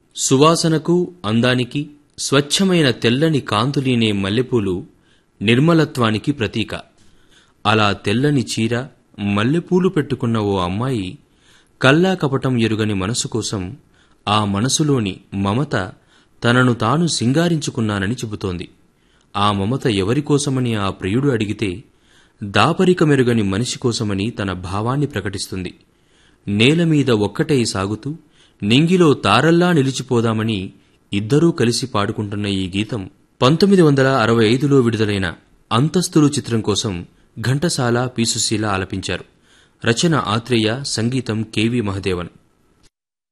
సువాసనకు అందానికి స్వచ్ఛమైన తెల్లని కాంతులీనే మల్లెపూలు నిర్మలత్వానికి ప్రతీక అలా తెల్లని చీర మల్లెపూలు పెట్టుకున్న ఓ అమ్మాయి కల్లా కపటం ఎరుగని మనసు కోసం ఆ మనసులోని మమత తనను తాను సింగారించుకున్నానని చెబుతోంది ఆ మమత ఎవరికోసమని ఆ ప్రియుడు అడిగితే దాపరిక మెరుగని మనిషి కోసమని తన భావాన్ని ప్రకటిస్తుంది నేలమీద ఒక్కటై సాగుతూ నింగిలో తారల్లా నిలిచిపోదామని ఇద్దరూ కలిసి పాడుకుంటున్న ఈ గీతం పంతొమ్మిది వందల అరవై ఐదులో విడుదలైన అంతస్తులు చిత్రం కోసం ఘంటసాల పీసుశీల ఆలపించారు రచన ఆత్రేయ సంగీతం కెవి మహదేవన్